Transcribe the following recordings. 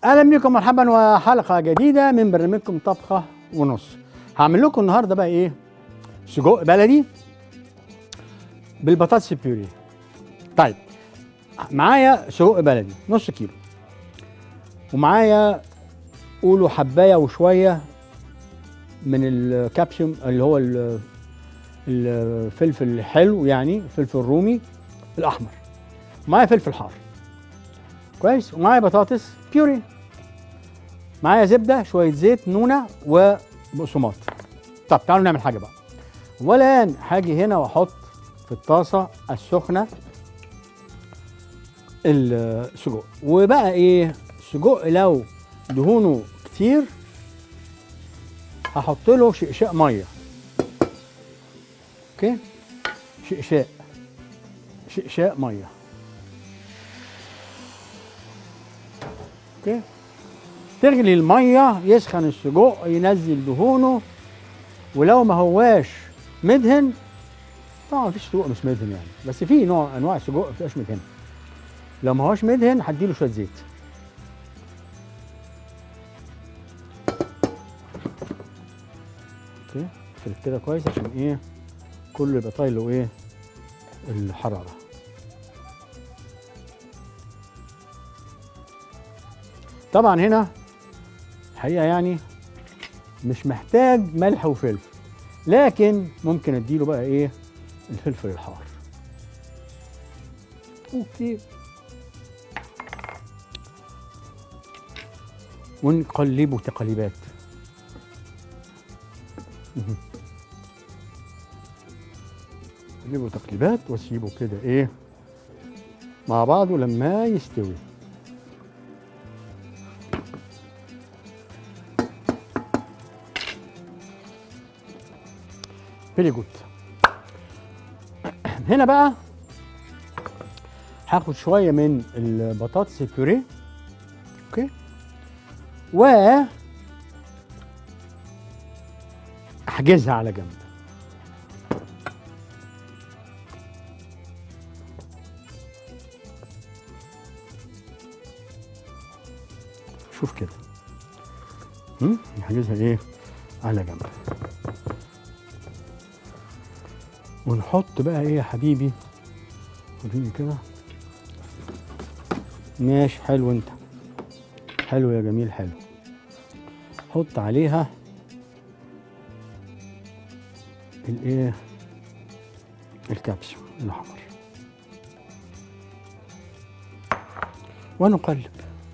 اهلا بكم مرحبا وحلقه جديده من برنامجكم طبخه ونص هعمل لكم النهارده بقى ايه سجق بلدي بالبطاطس البيوري طيب معايا سجق بلدي نص كيلو ومعايا قولوا حبايه وشويه من الكابسيوم اللي هو ال- الفلفل الحلو يعني الفلفل الرومي الاحمر معايا فلفل حار كويس ومعايا بطاطس بيوري معايا زبده شويه زيت نونه وبقسماط طب تعالوا نعمل حاجه بقى اولا هاجي هنا واحط في الطاسه السخنه السجق وبقى ايه السجق لو دهونه كتير هحط له شقشاق ميه اوكي شقشاق شقشاق ميه اوكي تغلي الميه يسخن السجق ينزل دهونه ولو ما هواش مدهن طبعا مفيش سجق مش مدهن يعني بس في نوع انواع السجق ما بتبقاش مدهنه لو ما هواش مدهن هديله شويه زيت اوكي اقفل كده كويس عشان ايه كله يبقى طايل له ايه الحراره طبعا هنا الحقيقه يعني مش محتاج ملح وفلفل لكن ممكن اديله بقى ايه الفلفل الحار اوكي ونقلبه تقليبات مهم. نقلبه تقليبات واسيبه كده ايه مع بعضه لما يستوي فيري جود هنا بقى هاخد شويه من البطاطس البيوريه اوكي و احجزها على جنب شوف كده هم؟ نحجزها ايه على جنب ونحط بقى ايه يا حبيبي وريني كده ماشي حلو انت حلو يا جميل حلو حط عليها الايه الكبسة الاحمر ونقلب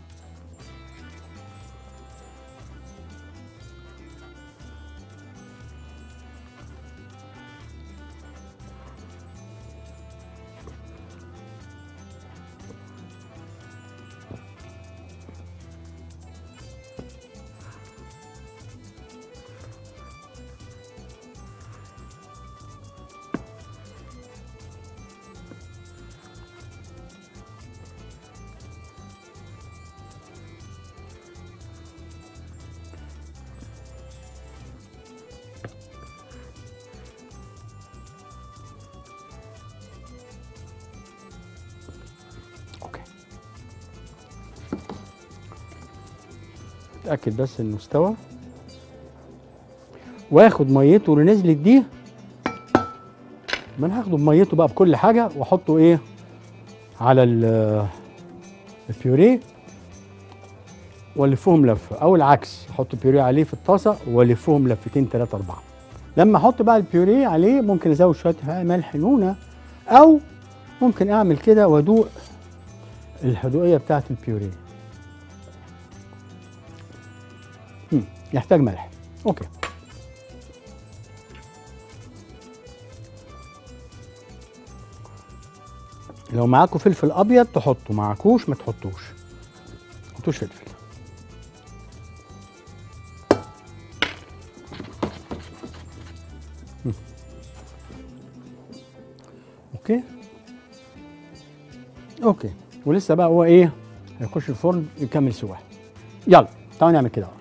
اوكي اتاكد بس انه استوى واخد ميته اللي نزلت دي ما انا هاخده بميته بقى بكل حاجه واحطه ايه على ال- البيوريه والفهم لفه او العكس احط البيوريه عليه في الطاسه والفهم لفتين ثلاثه اربعه لما احط بقى البيوريه عليه ممكن ازود شويه ملح نونه او ممكن اعمل كده وادوق الهدوءيه بتاعت البيوريه مم، يحتاج ملح اوكي لو معاكم فلفل ابيض تحطوا معاكوش ما تحطوش تحطوش فلفل مم. اوكي اوكي ولسه بقى هو ايه هيخش الفرن يكمل سواه يلا تعالوا نعمل كده بقى.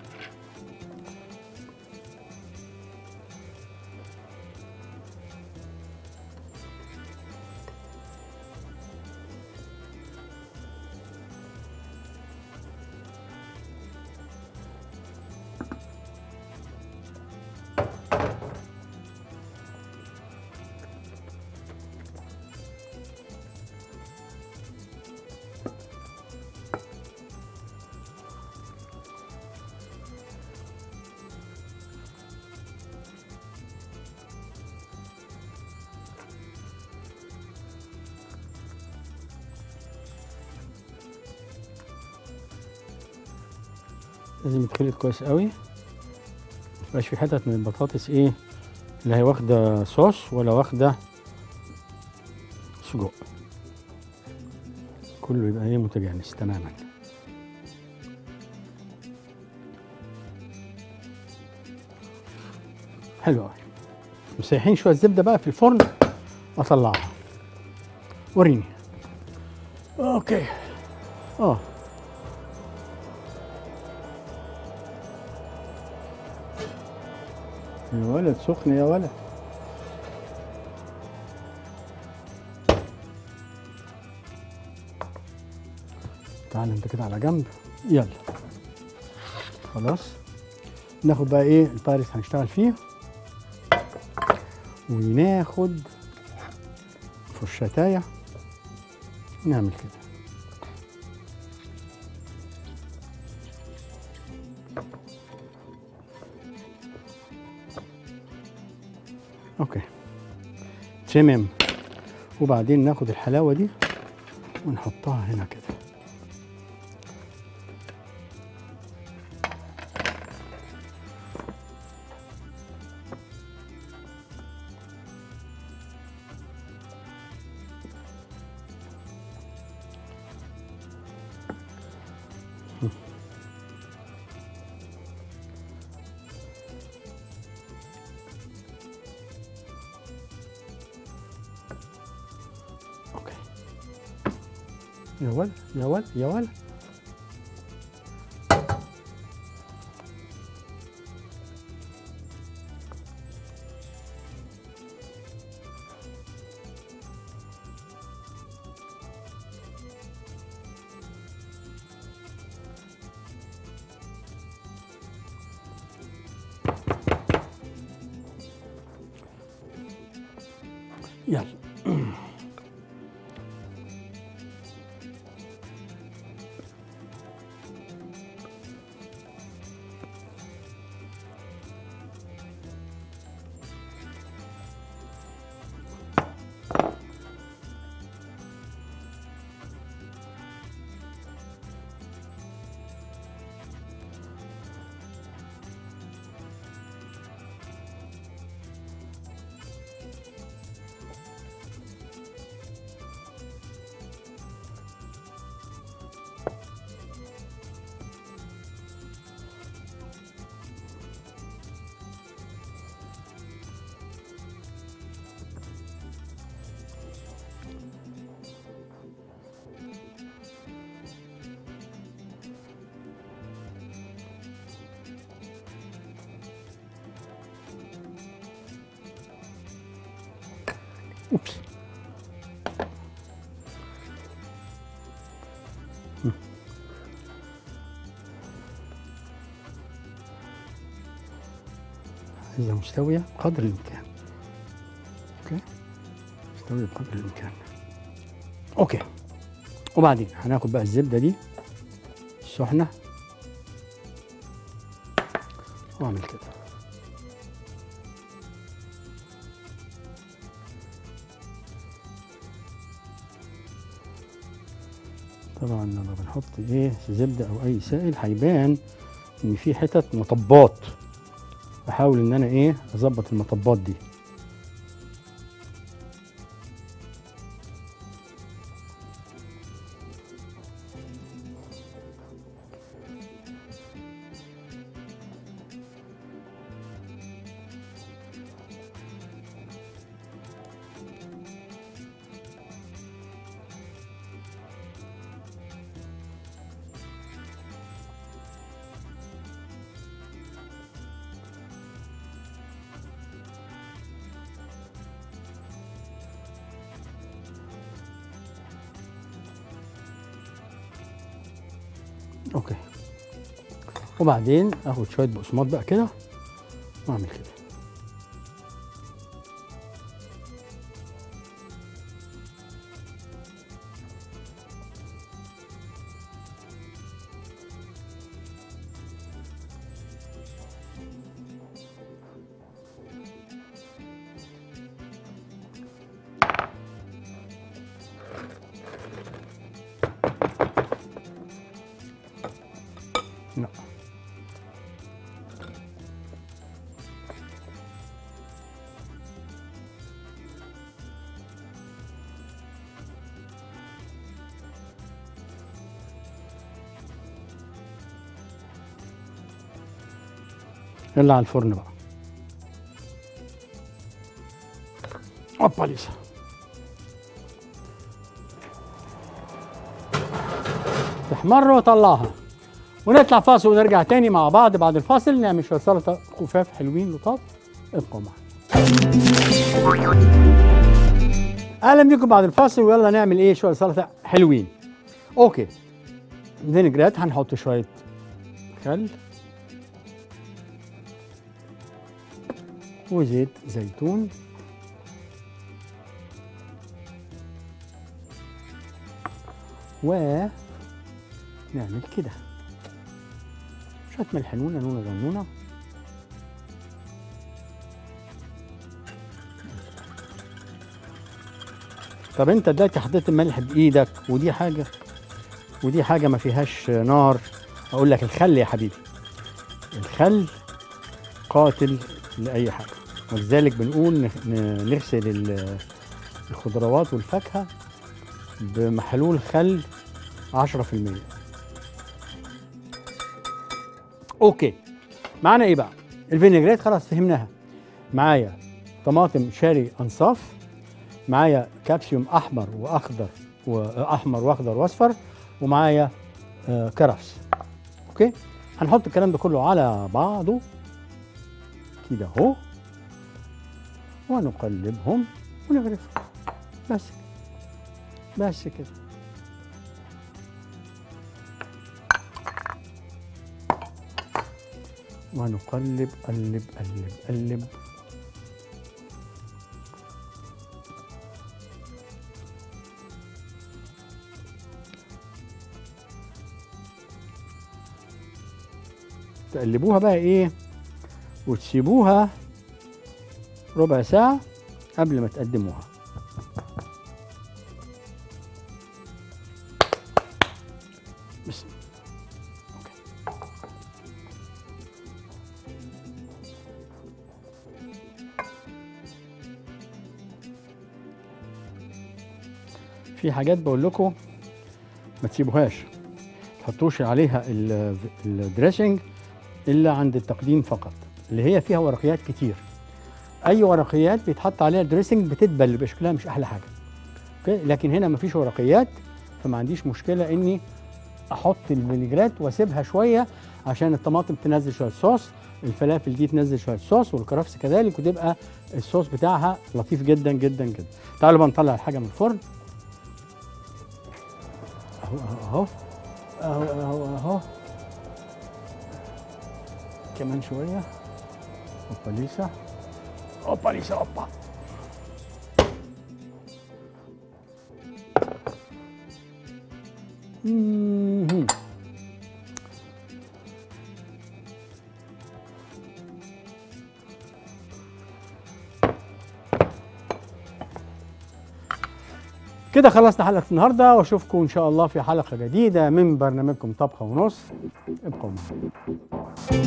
لازم يتخلط كويس قوي ميبقاش في حتت من البطاطس ايه لا هي واخده صوص ولا واخده سجق كله يبقى ايه متجانس تماما حلو قوي مسيحين شويه زبده بقى في الفرن اطلعها وريني اوكي اه يا ولد سخن يا ولد تعال انت كده على جنب يلا خلاص ناخد بقى ايه الباريس هنشتغل فيه وناخد فرشتاية نعمل كده اوكي تمام وبعدين ناخد الحلاوة دي ونحطها هنا كده اوكي يا ولد يا ولد يا ولد يلا اوبس مم. عايزها مستوية قدر الإمكان أوكي مستوية بقدر الإمكان أوكي وبعدين هناخد بقى الزبدة دي السخنة وأعمل كده طبعا لما بنحط ايه زبده او اي سائل هيبان ان في حتت مطبات بحاول ان انا ايه اظبط المطبات دي اوكي وبعدين اخد شويه بقسماط بقى كده واعمل كده لا يلا على الفرن بقى اوبا ليسا تحمر وطلعها ونطلع فاصل ونرجع تاني مع بعض بعد الفاصل نعمل شويه سلطه خفاف حلوين لطاف ابقوا معانا اهلا بيكم بعد الفاصل ويلا نعمل ايه شويه سلطه حلوين اوكي فينيجرات هنحط شويه خل وزيت زيتون و نعمل كده شويه ملح نونه نونه غنونه طب انت دلوقتي حطيت الملح بايدك ودي حاجه ودي حاجه ما فيهاش نار اقول لك الخل يا حبيبي الخل قاتل لاي حاجه ولذلك بنقول نخ- ن- نغسل ال- الخضروات والفاكهه بمحلول خل 10% اوكي معانا ايه بقى الفينيجريت خلاص فهمناها معايا طماطم شاري انصاف معايا كابسيوم احمر واخضر واحمر واخضر واصفر ومعايا آه، كرفس اوكي هنحط الكلام ده كله على بعضه كده اهو ونقلبهم ونغرفهم بس بس كده ونقلب قلب قلب قلب تقلبوها بقى ايه وتسيبوها ربع ساعة قبل ما تقدموها بس أوكي. في حاجات بقول لكم ما تسيبوهاش تحطوش عليها ال- الدريسنج الا عند التقديم فقط اللي هي فيها ورقيات كتير اي ورقيات بيتحط عليها دريسنج بتدبل يبقى شكلها مش احلى حاجه اوكي لكن هنا مفيش ورقيات فما عنديش مشكله اني احط الفينيجرات واسيبها شويه عشان الطماطم تنزل شويه صوص الفلافل دي تنزل شويه صوص والكرفس كذلك وتبقى الصوص بتاعها لطيف جدا جدا جدا تعالوا بقى نطلع الحاجه من الفرن اهو اهو اهو اهو اهو اهو كمان شويه اوبا ليسا اوبا ليسا اوبا مهم. كده خلصنا حلقة النهاردة واشوفكم ان شاء الله في حلقة جديدة من برنامجكم طبخة ونص ابقوا معنا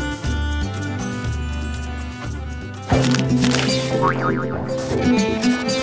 Thank you.